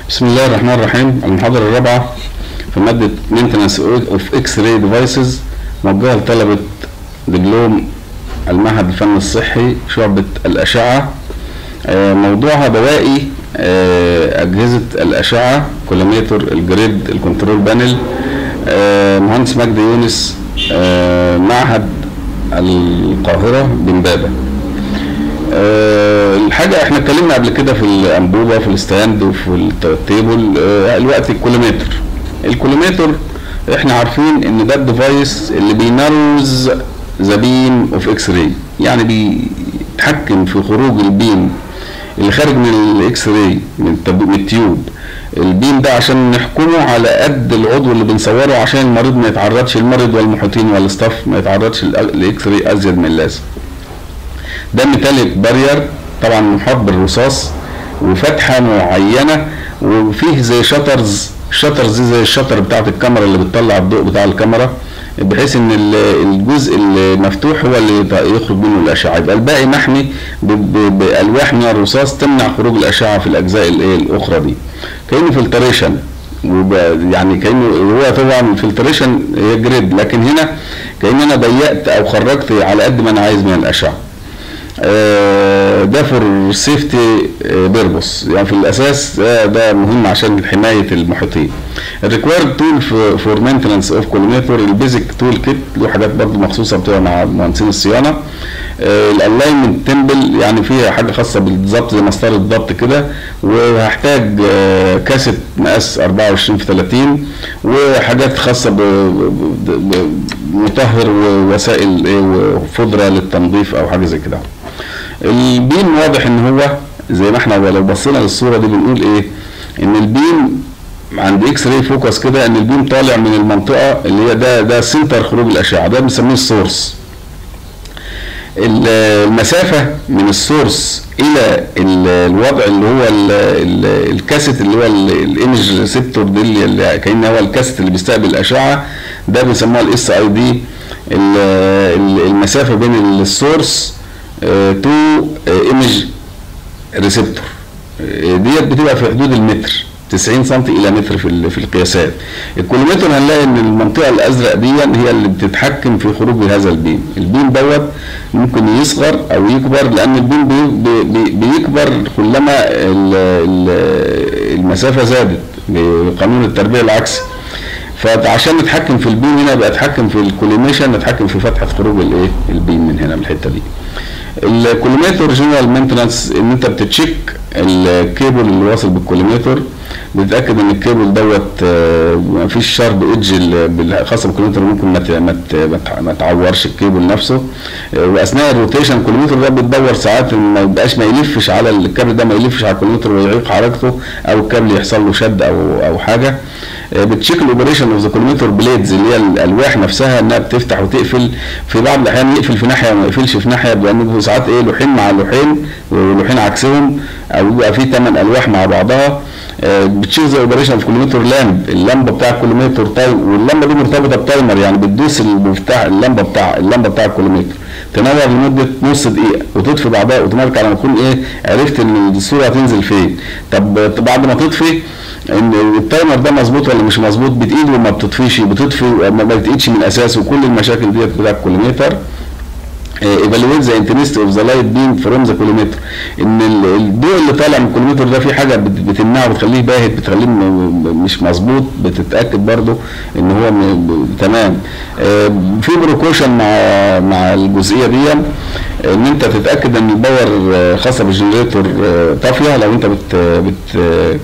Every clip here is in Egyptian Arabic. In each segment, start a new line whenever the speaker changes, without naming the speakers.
بسم الله الرحمن الرحيم المحاضرة الرابعة في مادة Maintenance of X-Ray Devices موجهة لطلبة دبلوم المعهد الفني الصحي شعبة الأشعة آه، موضوعها بواقي آه، أجهزة الأشعة كولوميتر الجريد الكنترول بانل آه، مهندس مجدي يونس آه، معهد القاهرة بمبابة آه، الحاجة احنا اتكلمنا قبل كده في الأنبوبة في الستاند وفي التيبل آه، الوقت الكولومتر الكولومتر احنا عارفين ان ده الديفايس اللي بينروز ذا بيم اوف اكس راي يعني بيتحكم في خروج البيم اللي خارج من الاكس راي من التب- من التيوب البيم ده عشان نحكمه على قد العضو اللي بنصوره عشان المريض ما يتعرضش المريض والمحيطين والاستاف ما يتعرضش الاكس راي ازيد من اللازم ده ميتاليك بارير طبعا محاط بالرصاص وفتحه معينه وفيه زي شاترز شاترز دي زي الشاتر بتاعت الكاميرا اللي بتطلع الضوء بتاع الكاميرا بحيث ان ال- الجزء المفتوح هو اللي يط- يخرج منه الاشعه يبقى الباقي محمي ب- ب- بالواح من الرصاص تمنع خروج الاشعه في الاجزاء الايه الاخرى دي كانه فلتريشن يعني كانه هو طبعا الفلتريشن هي جريد لكن هنا كان انا ضيقت او خرجت على قد ما انا عايز من الاشعه آه، ده فور سيفتي بيربوس يعني في الاساس ده, ده مهم عشان حمايه المحيطين الريكوايرد تول فور مينتنس اوف كولوميتر البيزك تول كيت له حاجات برضه مخصوصه بتبقى مع مهندسين الصيانه الالاينمنت تمبل يعني فيها حاجه خاصه بالضبط زي مسطره الضبط كده وهحتاج آه، كاسيت مقاس 24 في 30 وحاجات خاصه ب- ب- ب- بمطهر ووسائل إيه وفضره للتنظيف او حاجه زي كده البيم واضح ان هو زي ما احنا لو بصينا للصوره دي بنقول ايه ان البيم عند اكس راي فوكس كده ان البيم طالع من المنطقه اللي هي ده ده سنتر خروج الاشعه ده بنسميه السورس ال- المسافة من السورس إلى ال- الوضع اللي هو ال- ال- الكاسيت اللي هو الايمج ريسبتور دي اللي- اللي كأن هو الكاسيت اللي بيستقبل الأشعة ده بيسموها الاس اي دي المسافة بين السورس تو ايمج ريسبتور ديت بتبقى في حدود المتر 90 سم الى متر في ال- في القياسات الكولومتر هنلاقي ان المنطقه الازرق دي هي اللي بتتحكم في خروج هذا البيم البيم دوت ممكن يصغر او يكبر لان البيم بي بي بيكبر كلما ال- ال- المسافه زادت بقانون التربيع العكسي فعشان نتحكم في البيم هنا يبقى نتحكم في الكوليميشن نتحكم في فتحه خروج الايه البيم من هنا من الحته دي الكوليميتر جنرال مينتنانس ان انت بتتشيك الكيبل اللي واصل بالكوليميتر بتتاكد ان الكيبل دوت آه، ما فيش شارب ايدج خاصه بالكوليميتر ممكن ما ت- ما ت- ما ت- ما تعورش الكيبل نفسه آه، واثناء الروتيشن الكوليميتر ده بتدور ساعات إن ما يبقاش ما يلفش على الكابل ده ما يلفش على الكوليميتر ويعيق حركته او الكابل يحصل له شد او او حاجه آه، بتشيك الاوبريشن اوف ذا كوليميتر بليدز اللي هي الالواح نفسها انها بتفتح وتقفل في بعض الاحيان يقفل في ناحيه وما يقفلش في ناحيه لان ساعات ايه لوحين مع لوحين ولوحين عكسهم او يبقى في ثمان الواح مع بعضها آه، بتشيك ذا اوبريشن في كوليميتر لامب اللمبه بتاع الكوليميتر تايم واللمبه دي مرتبطه بتايمر يعني بتدوس المفتاح اللمبه بتاع اللمبه بتاع الكوليميتر تنور لمده نص دقيقه وتطفي بعدها اوتوماتيك على ما تكون ايه عرفت ان الصوره هتنزل فين طب بعد ما تطفي ان التايمر ده مظبوط ولا مش مظبوط بتقيد وما بتطفيش بتطفي ما بتقيدش من اساسه وكل المشاكل ديت بتاع الكوليميتر ايفالويت ذا انتنستي اوف ذا لايت بيم فروم ذا كوليمتر ان ال- الضوء اللي طالع من الكوليمتر ده في حاجه بت- بتمنعه بتخليه باهت بتخليه م- م- مش مظبوط بتتاكد برضو ان هو م- ب- تمام آه، في بروكوشن مع مع الجزئيه دي ان انت تتاكد ان الباور آه، خاصه بالجنريتور آه، طافيه لو انت بت بت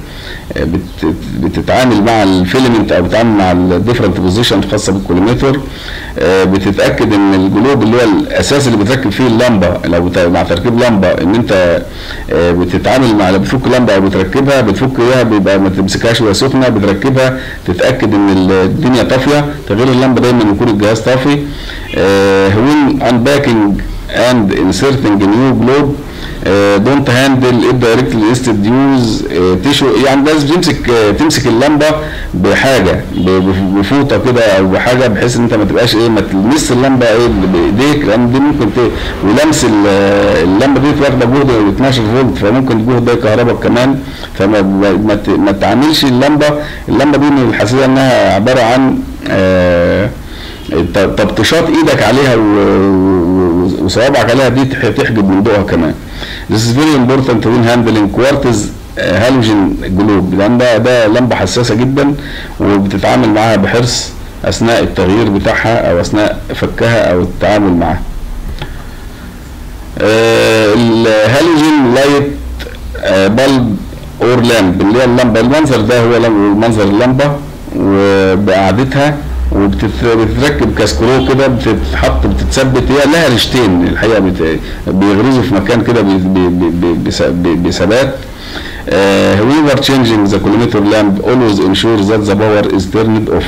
بت بتتعامل مع الفيلمنت او بتتعامل مع الديفرنت بوزيشن خاصه بالكوليمتر آه، بتتاكد ان الجلوب اللي هو الاساس اللي بتركب فيه اللمبه لو بت- مع تركيب لمبه ان انت آه، بتتعامل مع لو بتفك لمبه او بتركبها بتفك اياها بيبقى ما تمسكهاش وهي سخنه بتركبها تتاكد ان ال- الدنيا طافيه تغيير اللمبه دايما يكون الجهاز طافي وين انباكينج and inserting new globe دونت هاندل ات دايركتلي انستد يوز تشو يعني لازم تمسك آه، تمسك اللمبه بحاجه ب- بفوطه كده او بحاجه بحيث ان انت ما تبقاش ايه ما تلمس اللمبه ايه بايديك لان دي ممكن ت... ولمس ال- اللمبه دي واخده جهد 12 فولت فممكن الجهد ده يكهربك كمان فما ما, ت- ما تعاملش اللمبه اللمبه دي من الحساسيه انها عباره عن آه ت- تبطيشات ايدك عليها و- و- و- وصوابعك عليها دي تح- تحجب من ضوءها كمان. This is very important when handling quartz هالوجين جلوب لان ده ده لمبه حساسه جدا وبتتعامل معاها بحرص اثناء التغيير بتاعها او اثناء فكها او التعامل معاها. الهالوجين لايت بلب اور لامب اللي هي اللمبه المنظر ده هو لم- منظر اللمبه وبقعدتها وبتتركب كاسكرو كده بتتحط بتتثبت هي لها ريشتين الحقيقه بت- بيغرزوا في مكان كده بي- بي- بي- بي- بس- بي- بثبات Uh, however changing the collimator lamp always ensures that the power is turned off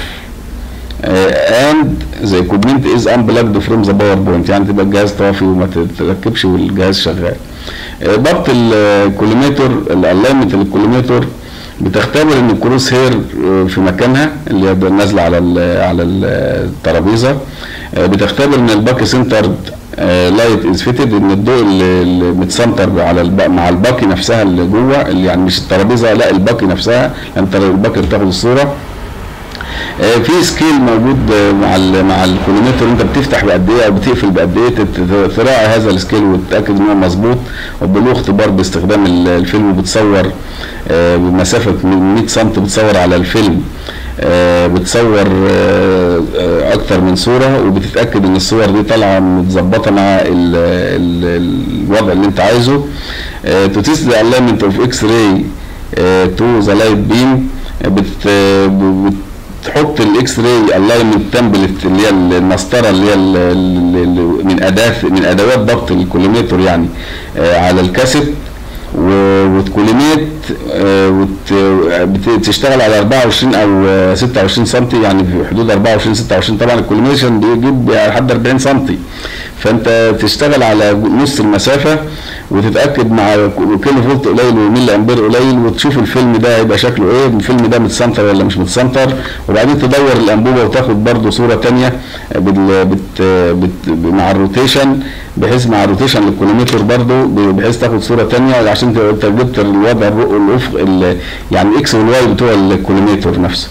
uh, and the equipment is unplugged from the power point يعني تبقى الجهاز طافي وما تركبش والجهاز شغال uh, ضبط الكوليميتر الالاينمنت للكوليميتر بتختبر ان الكروس هير آه، في مكانها اللي هي نازله على ال على الترابيزه آه، بتختبر ان الباكي سنترد لايت از فيتد ان الضوء اللي اللي متسنتر على الب... مع الباكي نفسها اللي جوه اللي يعني مش الترابيزه لا الباكي نفسها لان التر- الباكي بتاخد الصوره آه، في سكيل موجود آه، مع ال مع الكولومتر انت بتفتح بقد ايه او بتقفل بقد ايه تت- تت- تراعي هذا السكيل وتتاكد ان هو مظبوط وبله اختبار باستخدام ال- الفيلم بتصور آه، بمسافه من 100 سم بتصور على الفيلم آه، بتصور آه، آه، اكتر من صوره وبتتاكد ان الصور دي طالعه متظبطه مع ال- ال- الوضع اللي انت عايزه تو تيست ذا alignment اوف اكس راي تو ذا لايت بيم بت بت- تحط الاكس راي الاينمنت تمبلت اللي هي المسطره اللي هي ال- ال- ال- من اداه من ادوات ضبط الكوليميتر يعني آه، على الكاسيت و- وتكوليميت آه، وت- بت- بتشتغل على 24 او آه، 26 سم يعني في حدود 24 26 طبعا الكوليميشن بيجيب لحد 40 سم فانت تشتغل على نص المسافه وتتاكد مع كيلو فولت قليل وملي امبير قليل وتشوف الفيلم ده هيبقى شكله ايه الفيلم ده متسنتر ولا مش متسنتر وبعدين تدور الانبوبه وتاخد برضو صوره تانية بال بت بت مع الروتيشن بحيث مع الروتيشن للكولومتر برضو بحيث تاخد صوره تانية عشان تبقى انت جبت الوضع الرؤ- الافق ال- يعني الاكس والواي بتوع الكولومتر نفسه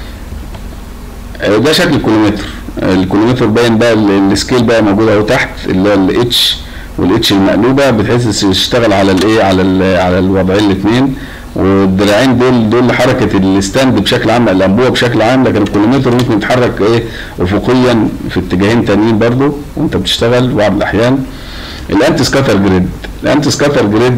ده شكل الكولومتر الكولومتر باين بقى ال- السكيل بقى موجود اهو تحت اللي هو الاتش والاتش المقلوبه بتحيث تشتغل على الايه على ال على الوضعين الاثنين والدراعين دول دول حركه الستاند بشكل عام الانبوبه بشكل عام لكن الكولومتر ممكن يتحرك ايه افقيا في اتجاهين تانيين برضو وانت بتشتغل بعض الاحيان الانتي سكاتر جريد الانتي سكاتر جريد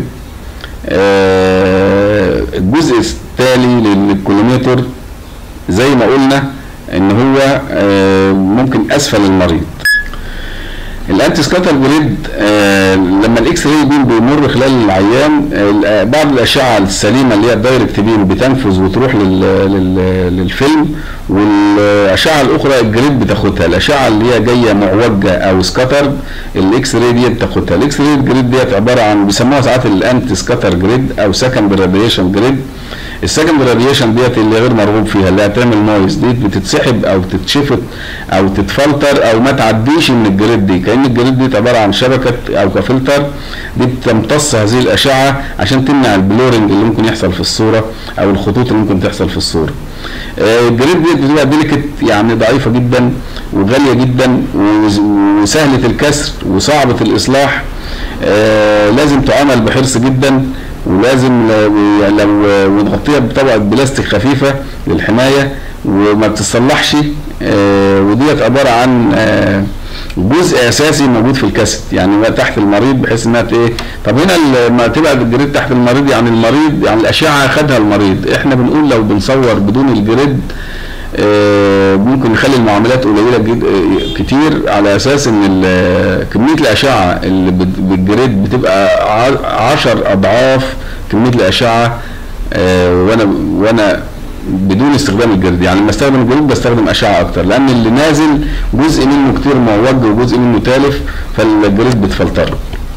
آه الجزء التالي للكولومتر زي ما قلنا ان هو آه، ممكن اسفل المريض الانتي سكاتر جريد آه، لما الاكس راي بيم بيمر خلال العيان آه، بعض الاشعه السليمه اللي هي الدايركت بيم بتنفذ وتروح لل لل للفيلم والاشعه الاخرى الجريد بتاخدها الاشعه اللي هي جايه معوجه او سكاتر الاكس راي دي بتاخدها الاكس راي جريد ديت عباره عن بيسموها ساعات الانتي سكاتر جريد او سكند راديشن جريد السكند راديشن ديت اللي غير مرغوب فيها اللي هتعمل نويز دي بتتسحب او تتشفط او تتفلتر او ما تعديش من الجريد دي كان الجريد دي عباره عن شبكه او كفلتر دي بتمتص هذه الاشعه عشان تمنع البلورنج اللي ممكن يحصل في الصوره او الخطوط اللي ممكن تحصل في الصوره آه، الجريد دي بتبقى ديليكت يعني ضعيفه جدا وغاليه جدا وز- وسهله الكسر وصعبه الاصلاح آه، لازم تعامل بحرص جدا ولازم لو يعني لو ونغطيها بطبقه بلاستيك خفيفه للحمايه وما بتتصلحش آه، وديت عباره عن آه، جزء اساسي موجود في الكاسيت يعني ما تحت المريض بحيث انها ت- ايه طب هنا ال- ما تبقى الجريد تحت المريض يعني المريض يعني الاشعه خدها المريض احنا بنقول لو بنصور بدون الجريد آه، ممكن نخلي المعاملات قليله جد آه، كتير على اساس ان ال- كميه الاشعه اللي بت- بالجريد بتبقى ع- عشر اضعاف كميه الاشعه آه، وانا وانا بدون استخدام الجريد يعني لما استخدم الجريد بستخدم اشعه اكتر لان اللي نازل جزء منه كتير موج وجزء منه تالف فالجريد بتفلتره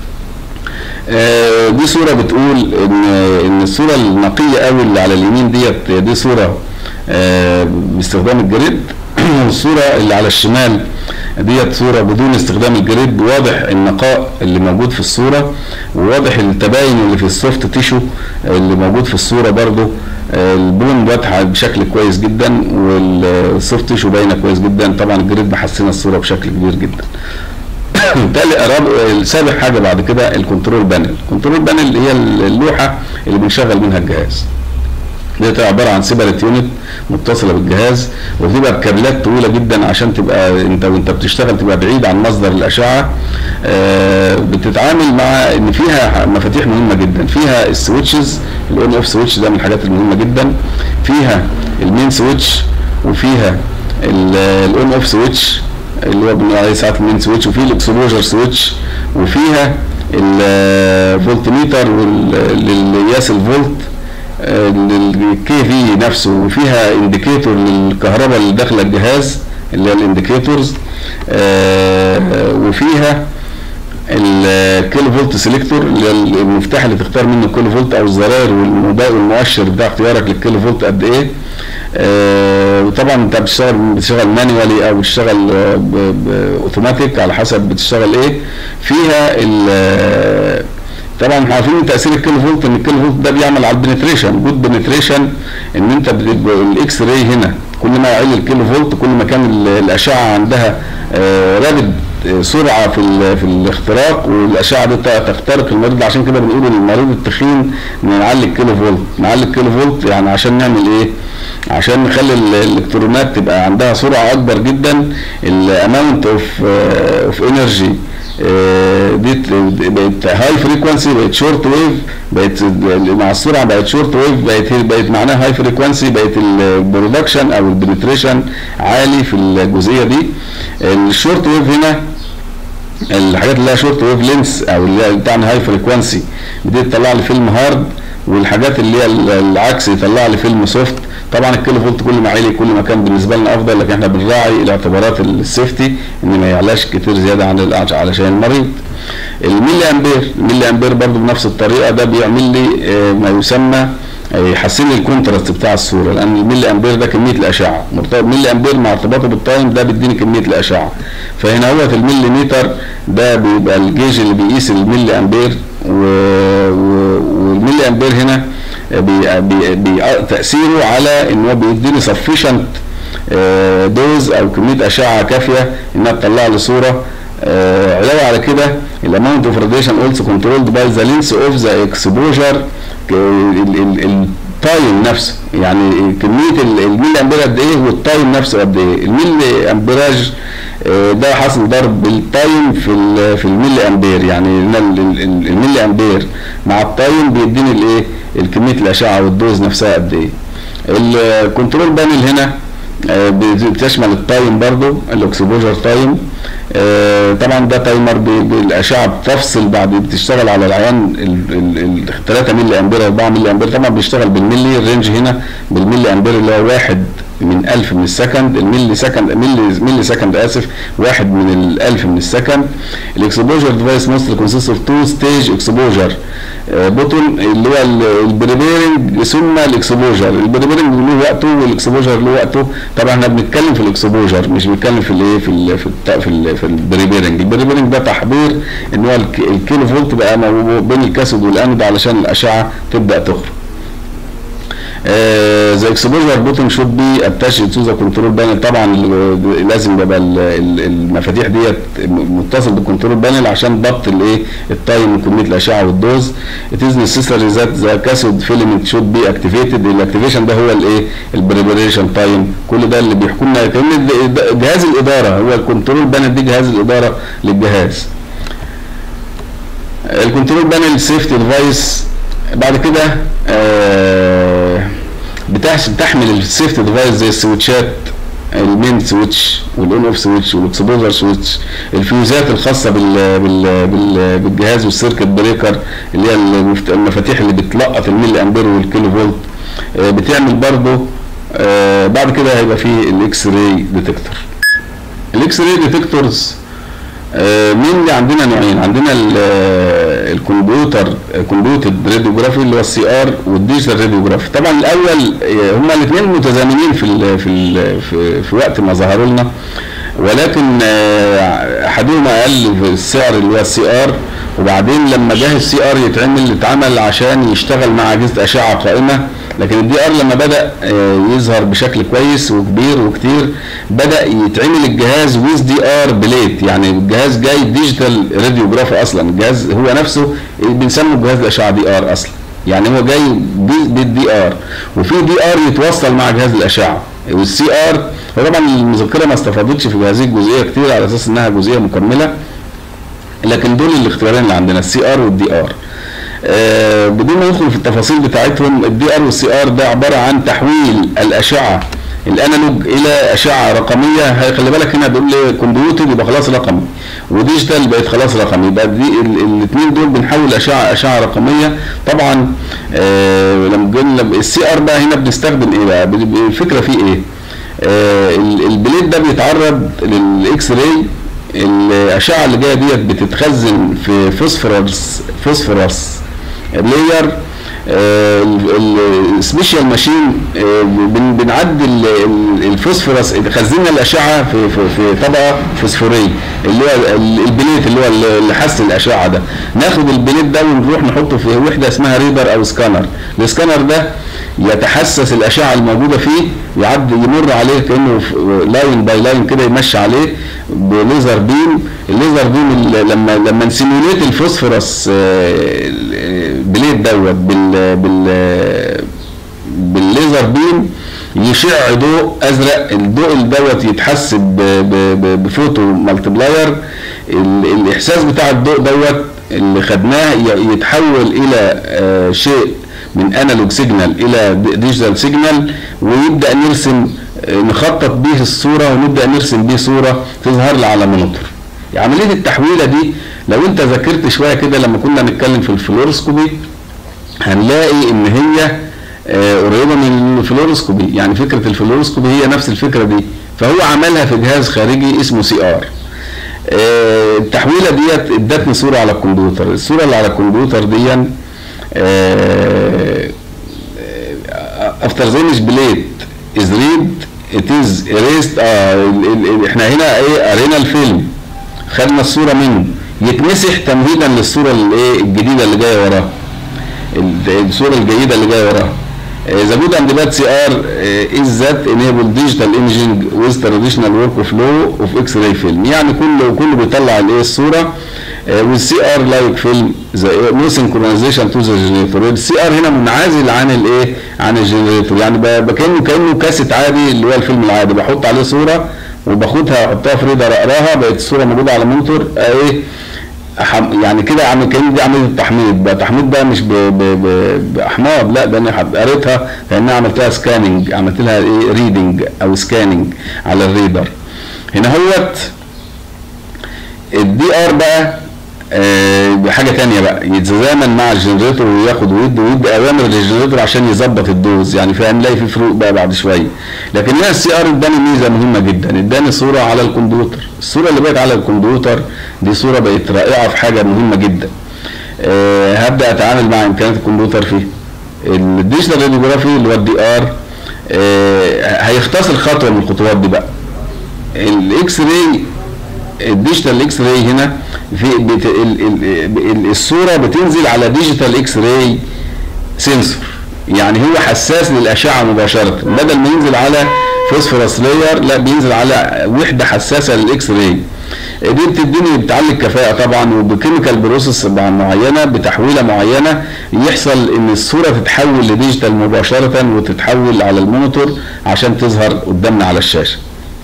آه، دي صورة بتقول ان ان الصورة النقية قوي اللي على اليمين ديت دي صورة آه، باستخدام الجريد والصورة اللي على الشمال ديت صورة بدون استخدام الجريد واضح النقاء اللي موجود في الصورة وواضح التباين اللي في السوفت تيشو اللي موجود في الصورة برضو آه، البون واضحة بشكل كويس جدا والسوفت تيشو باينة كويس جدا طبعا الجريد محسنة الصورة بشكل كبير جدا بالتالي رابع- سابع حاجه بعد كده الكنترول بانل الكنترول بانل هي اللوحه اللي بنشغل منها الجهاز دي بتبقى عباره عن سيبريت يونت متصله بالجهاز وبتبقى بكابلات طويله جدا عشان تبقى انت وانت بتشتغل تبقى بعيد عن مصدر الاشعه آه، بتتعامل مع ان فيها مفاتيح مهمه جدا فيها السويتشز الاون اوف سويتش ده من الحاجات المهمه جدا فيها المين سويتش وفيها الاون اوف سويتش اللي هو بنقول عليه ساعات المين سويتش وفيه الاكسبوجر سويتش وفيها الفولت ميتر للقياس الفولت للكي في نفسه وفيها انديكيتور للكهرباء اللي داخله الجهاز اللي هي الانديكيتورز وفيها الكيلو فولت سيلكتور اللي هي المفتاح اللي تختار منه الكيلو فولت او الزراير والموبايل والمؤشر بتاع اختيارك للكيلو فولت قد ايه آه، وطبعا انت بتشتغل بتشتغل مانيوالي او بتشتغل آه، ب- ب- اوتوماتيك على حسب بتشتغل ايه فيها ال طبعا احنا عارفين من تاثير الكيلو فولت ان الكيلو فولت ده بيعمل على البنتريشن جود بنتريشن ان انت بت- الاكس راي هنا كل ما يعلي الكيلو فولت كل ما كان ال- الاشعه عندها رابد سرعه في ال- في الاختراق والاشعه دي ت- تخترق المريض عشان كده بنقول للمريض التخين إن نعلي الكيلو فولت نعلي الكيلو فولت يعني عشان نعمل ايه عشان نخلي ال- الالكترونات تبقى عندها سرعه اكبر جدا الاماونت اوف اوف انرجي دي ت- بقت هاي فريكونسي بقت شورت ويف بقت مع السرعه بقت شورت ويف بقت بقت معناها هاي فريكونسي بقت البرودكشن او البنتريشن عالي في الجزئيه دي الشورت ويف هنا الحاجات اللي هي شورت ويف لينس او اللي هي بتاعنا هاي فريكوانسي دي تطلع لي فيلم هارد والحاجات اللي هي ال- العكس يطلع لي فيلم سوفت طبعا الكيلو فولت كل ما عالي كل ما كان بالنسبه لنا افضل لكن احنا بنراعي الاعتبارات السيفتي ان ما يعلاش كتير زياده عن ال- علشان المريض الميلي امبير الميلي امبير برضو بنفس الطريقه ده بيعمل لي آه، ما يسمى آه، يحسن لي الكونتراست بتاع الصوره لان الميلي امبير ده كميه الاشعه مرتبط ميلي امبير مع ارتباطه بالتايم ده بيديني كميه الاشعه فهنا هو في الملي متر ده بيبقى الجيج اللي بيقيس الملي امبير و... و... والملي امبير هنا بي... بي... بي... تاثيره على ان هو بيديني سفيشنت دوز او كميه اشعه كافيه انها تطلع لي صوره آه، علاوه على كده الاماونت اوف راديشن اولسو كنترولد باي ذا لينس اوف ذا اكسبوجر التايم نفسه يعني كميه ال- الميلي امبير قد ايه والتايم نفسه قد ايه الميلي امبيراج آه، ده حصل ضرب بالتايم في ال- في الميلي امبير يعني هنا ال- ال- ال- الميلي امبير مع التايم بيديني الايه الكميه الاشعه والدوز نفسها قد ايه الكنترول بانل هنا آه، بتشمل التايم برضو الاكسبوجر تايم آه، طبعا ده تايمر ب- بالاشعه بتفصل بعد بتشتغل على العيان ال- ال- ال 3 ملي امبير 4 ملي امبير طبعا بيشتغل بالملي الرينج هنا بالملي امبير اللي هو واحد من 1000 من السكند الملي سكند ملي ملي سكند اسف واحد من الألف من السكند الاكسبوجر ديفايس موست كونسيست اوف تو ستيج اكسبوجر بوتون اللي هو ال- البريبيرنج ثم الاكسبوجر البريبيرنج له وقته والاكسبوجر له وقته طبعا احنا بنتكلم في الاكسبوجر مش بنتكلم في الايه في ال في ال في, ال في البريبيرنج البريبيرنج ده تحضير ان هو الك- الكيلو فولت بقى مو- بين الكاثود والانود علشان الاشعه تبدا تخرج ذا اكسبوجر بوتن شود بي اتاش تو ذا كنترول بانل طبعا ال- لازم يبقى ال- ال- المفاتيح ديت متصل بالكنترول بانل عشان ضبط الايه التايم وكميه الاشعه والدوز it is necessary that the cathode filament should be activated الاكتيفيشن ده هو الايه البريبريشن تايم كل ده اللي بيحكوا لنا كان جهاز الاداره هو الكنترول بانل دي جهاز الاداره للجهاز الكنترول بانل سيفتي ديفايس بعد كده آه، بتحس- بتحمل السيفتي ديفايس زي السويتشات المين سويتش والاون اوف سويتش والاكسبوزر سويتش الفيوزات الخاصه بال بال بال بالجهاز والسيركت بريكر اللي هي المفت- المفاتيح اللي بتلقط الميلي امبير والكيلو فولت آه، بتعمل برضه آه بعد كده هيبقى فيه الاكس راي ديتكتور الاكس راي ديتكتورز مين اللي عندنا نوعين عندنا الكمبيوتر كمبيوتر راديوجرافي اللي هو السي ار والديجيتال راديوجرافي طبعا الاول هما الاثنين متزامنين في ال في ال في, في وقت ما ظهروا لنا ولكن احدهما اقل في السعر اللي هو السي ار وبعدين لما جه السي ار يتعمل اتعمل عشان يشتغل مع اجهزه اشعه قائمه لكن الدي ار لما بدا يظهر بشكل كويس وكبير وكتير بدا يتعمل الجهاز ويز دي ار بليت يعني الجهاز جاي ديجيتال راديوجرافي اصلا الجهاز هو نفسه بنسميه جهاز الاشعه دي ار اصلا يعني هو جاي بالدي ار وفي دي ار يتوصل مع جهاز الاشعه والسي ار هو طبعا المذكره ما استفادتش في هذه الجزئيه كتير على اساس انها جزئيه مكمله لكن دول الاختيارين اللي عندنا السي ار والدي ار آه بدون ما ندخل في التفاصيل بتاعتهم الدي ار والسي ار ده عباره عن تحويل الاشعه الانالوج الى اشعه رقميه خلي بالك هنا بيقول لي كمبيوتر يبقى خلاص رقمي وديجيتال بقت خلاص رقمي يبقى دي الاثنين دول بنحول اشعه اشعه رقميه طبعا آه لما قلنا السي ار بقى هنا بنستخدم ايه بقى الفكره فيه ايه آه البليد ده بيتعرض للاكس راي الاشعه اللي جايه ديت بتتخزن في فوسفورس فوسفورس لاير السبيشال ماشين بنعدل الفوسفورس خزنا الاشعه في في, في طبقه فوسفوريه اللي هو البليت اللي هو اللي حس الاشعه ده ناخد البليت ده ونروح نحطه في وحده اسمها ريدر او سكانر السكانر ده يتحسس الاشعه الموجوده فيه يعدي يمر عليه كانه لاين باي لاين كده يمشي عليه بليزر بيم الليزر بيم لما لما نسيموليت الفوسفورس بليد دوت بال بال بالليزر بيم يشع ضوء ازرق الضوء دوت يتحس بفوتو مالتبلاير الاحساس بتاع الضوء دوت اللي خدناه يتحول الى شيء من انالوج سيجنال الى ديجيتال سيجنال ويبدا نرسم نخطط بيه الصوره ونبدا نرسم بيه صوره تظهر لي على مونيتور عمليه التحويله دي لو انت ذاكرت شويه كده لما كنا نتكلم في الفلورسكوبي هنلاقي ان هي قريبه من الفلورسكوبي يعني فكره الفلورسكوبي هي نفس الفكره دي فهو عملها في جهاز خارجي اسمه سي ار التحويله ديت ادتني صوره على الكمبيوتر الصوره اللي على الكمبيوتر دي افتر ذا image plate is read it is erased اه احنا هنا ايه قرينا الفيلم خدنا الصوره منه يتمسح تمهيدا للصوره الايه الجديده اللي جايه وراها الصوره الجيده اللي جايه وراها The good and bad CR uh, is that enable digital imaging with traditional workflow of X-ray film يعني كله كله بيطلع الايه الصوره والسي ار لايك فيلم نو سنكرونايزيشن تو ذا جنريتور السي ار هنا منعزل عن الايه عن الجنريتور يعني كانه كانه كاسيت عادي اللي هو الفيلم العادي بحط عليه صوره وباخدها احطها في ريدر اقراها بقت الصوره موجوده على مونيتور ايه يعني كده عامل كان دي عمليه التحميض بقى تحميض بقى مش ب ب ب باحماض لا ده انا قريتها لانها عملت لها سكاننج عملت لها ايه ريدنج او سكاننج على الريدر هنا هوت الدي ار بقى آه بحاجه تانية بقى يتزامن مع الجنريتور وياخد ويدي ويدي اوامر للجنريتور عشان يظبط الدوز يعني فاهم نلاقي في فروق بقى بعد شويه لكن هنا السي ار اداني ميزه مهمه جدا اداني صوره على الكمبيوتر الصوره اللي بقت على الكمبيوتر دي صوره بقت رائعه في حاجه مهمه جدا آه هبدا اتعامل مع امكانيات الكمبيوتر فيه الديجيتال راديوجرافي اللي هو الدي ار آه هيختصر خطوه من الخطوات دي بقى الاكس راي الديجيتال اكس راي هنا في بت... ال... ال... الصوره بتنزل على ديجيتال اكس راي سنسور يعني هو حساس للاشعه مباشره بدل ما ينزل على فوسفورس لاير لا بينزل على وحده حساسه للاكس راي دي بتديني بتعلي الكفاءه طبعا وبكيميكال بروسيس معينه بتحويله معينه يحصل ان الصوره تتحول لديجيتال مباشره وتتحول على المونيتور عشان تظهر قدامنا على الشاشه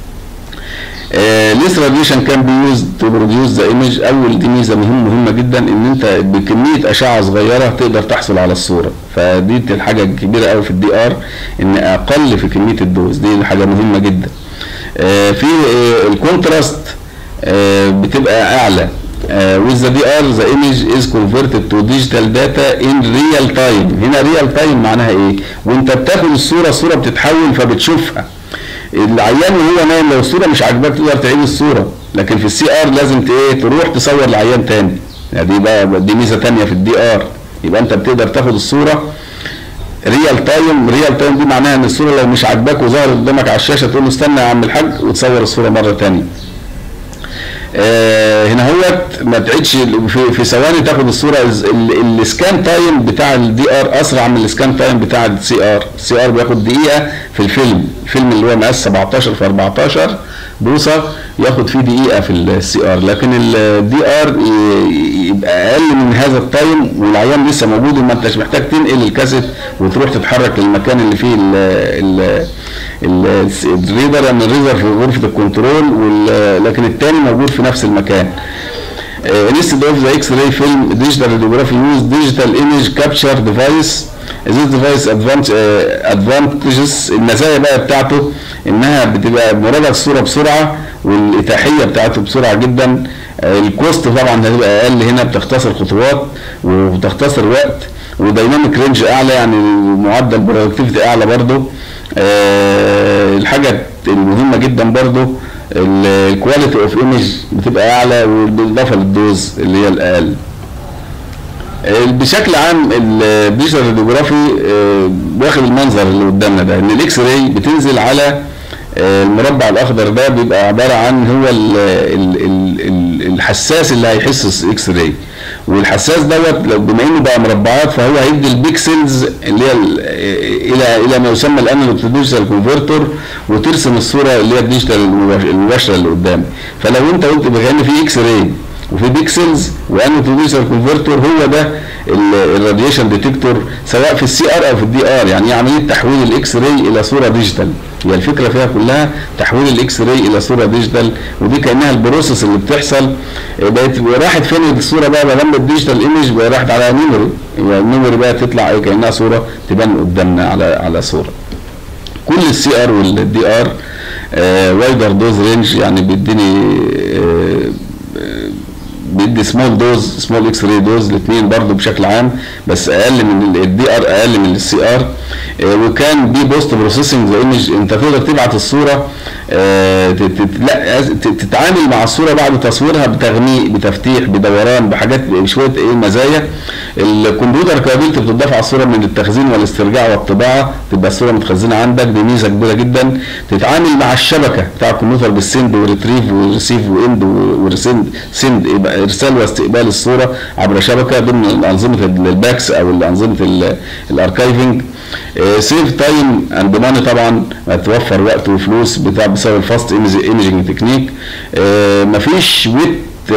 ليس راديشن كان بيوز تو بروديوس ذا ايمج اول دي ميزه مهم مهمه جدا ان انت بكميه اشعه صغيره تقدر تحصل على الصوره فدي الحاجه الكبيره قوي في الدي ار ان اقل في كميه الدوز دي حاجه مهمه جدا في الكونتراست بتبقى اعلى uh, with the DR the image is converted to digital data in real time هنا real time معناها ايه وانت بتاخد الصورة الصورة بتتحول فبتشوفها العيان وهو نايم لو الصورة مش عاجباك تقدر تعيد الصورة لكن في السي ار لازم ت- ايه تروح تصور العيان تاني يعني دي بقى دي ميزة تانية في الدي ار يبقى انت بتقدر تاخد الصورة ريال تايم ريال تايم دي معناها ان الصورة لو مش عاجباك وظهرت قدامك على الشاشة تقول له استنى يا عم الحاج وتصور الصورة مرة تانية آه، هنا هوت ما تعيدش في, في ثواني تاخد الصوره ال- ال- السكان تايم بتاع الدي ار اسرع من السكان تايم بتاع السي ار السي ار بياخد دقيقه في الفيلم الفيلم اللي هو مقاس 17 في 14 بوصه ياخد فيه دقيقه في السي ار لكن الدي ار يبقى اقل من هذا التايم والعيان لسه موجود وما انتش محتاج تنقل الكاسيت وتروح تتحرك للمكان اللي فيه ال ال ال- الريدر يعني الريدر في غرفه الكنترول وال- لكن التاني موجود في نفس المكان instead of the X-ray film digital radiography use digital image capture device this device advant- uh, advantages المزايا بقى بتاعته انها بتبقى مرادة الصورة بسرعة والاتاحية بتاعته بسرعة جدا آه، الكوست طبعا هتبقى اقل هنا بتختصر خطوات وبتختصر وقت ودايناميك رينج اعلى يعني معدل برودكتيفيتي اعلى برضه آه، الحاجة المهمة جدا برضه الكواليتي اوف ايمج بتبقى اعلى بالاضافه للدوز اللي هي الاقل آه، بشكل عام الديجيتال راديوجرافي آه، واخد المنظر اللي قدامنا ده ان الاكس راي بتنزل على آه، المربع الاخضر ده بيبقى عباره عن هو ال ال ال ال الحساس اللي هيحس الاكس راي والحساس دوت لو بما انه بقى مربعات فهو هيدي البيكسلز اللي هي ال- الى الى ما يسمى الانالوج تو ديجيتال كونفرتور وترسم الصوره اللي هي الديجيتال المباش- المباشره اللي قدامي فلو انت قلت بكان في اكس راي وفي بيكسلز وانالوج تو ديجيتال كونفرتور هو ده الراديشن ديتكتور سواء في السي ار او في الدي ار يعني هي عمليه تحويل الاكس راي الى صوره ديجيتال هي الفكره فيها كلها تحويل الاكس راي الى صوره ديجيتال ودي كانها البروسيس اللي بتحصل آه، بقت راحت فين الصوره بقى ما دام الديجيتال ايمج بقى راحت على ميموري يبقى الميموري بقى تطلع ايه كانها صوره تبان قدامنا على على صوره كل السي ار والدي ار وايدر دوز رينج يعني بيديني آه، آه، بيدي سمول دوز سمول اكس راي دوز الاثنين برضه بشكل عام بس اقل من الدي ار اقل من السي ار وكان بي بوست بروسيسنج ذا ايمج انت تقدر تبعت الصوره آه، تت- تت- لا ت- تتعامل مع الصوره بعد تصويرها بتغميق بتفتيح بدوران بحاجات بشويه ايه مزايا الكمبيوتر كابيلتي بتضاف على الصوره من التخزين والاسترجاع والطباعه تبقى الصوره متخزنه عندك دي ميزه كبيره جدا تتعامل مع الشبكه بتاع الكمبيوتر بالسند وريتريف وريسيف واند ورسند سند يبقى ارسال واستقبال الصوره عبر شبكه ضمن انظمه الباكس او انظمه الاركايفنج سيف تايم اند ماني طبعا هتوفر وقت وفلوس بتاع بسبب الفاست ايمجنج تكنيك مفيش ويت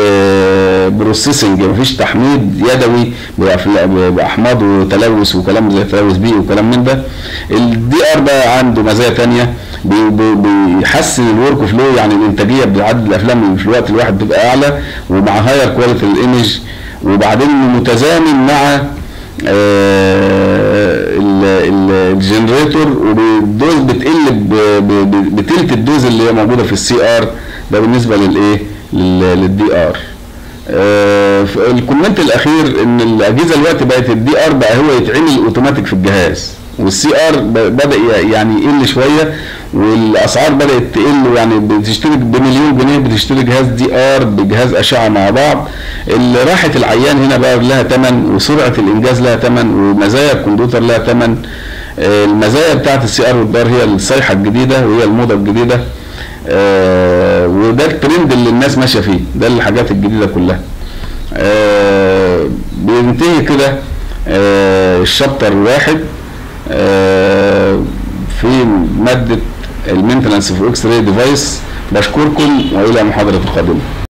بروسيسنج مفيش تحميض يدوي بأفلا- باحماض وتلوث وكلام زي تلوث بيئي وكلام من ده الدي ار بقى عنده مزايا تانية بي- بي- بيحسن الورك فلو يعني الانتاجيه بعدد الافلام اللي في الوقت الواحد بتبقى اعلى ومع هاير كواليتي الايمج وبعدين متزامن مع آه، ال- ال- الجنريتور والدوز بتقل ب- ب- ب- بتلت الدوز اللي هي موجوده في السي ار ده بالنسبه للايه لل- للدي ار آه، ف- الكومنت الاخير ان الاجهزه دلوقتي بقت الدي ار بقى هو يتعمل اوتوماتيك في الجهاز والسي ار بدا ي- يعني يقل شويه والاسعار بدات تقل يعني بتشترك بمليون جنيه بتشتري جهاز دي ار بجهاز اشعه مع بعض اللي راحه العيان هنا بقى لها ثمن وسرعه الانجاز لها ثمن ومزايا الكمبيوتر لها ثمن آه، المزايا بتاعت السي ار والدار هي الصيحه الجديده وهي الموضه الجديده آه، وده الترند اللي الناس ماشيه فيه ده الحاجات الجديده كلها آه، بينتهي كده آه، الشابتر واحد آه، في ماده المينتنس في اكس راي ديفايس بشكركم والى محاضره قادمه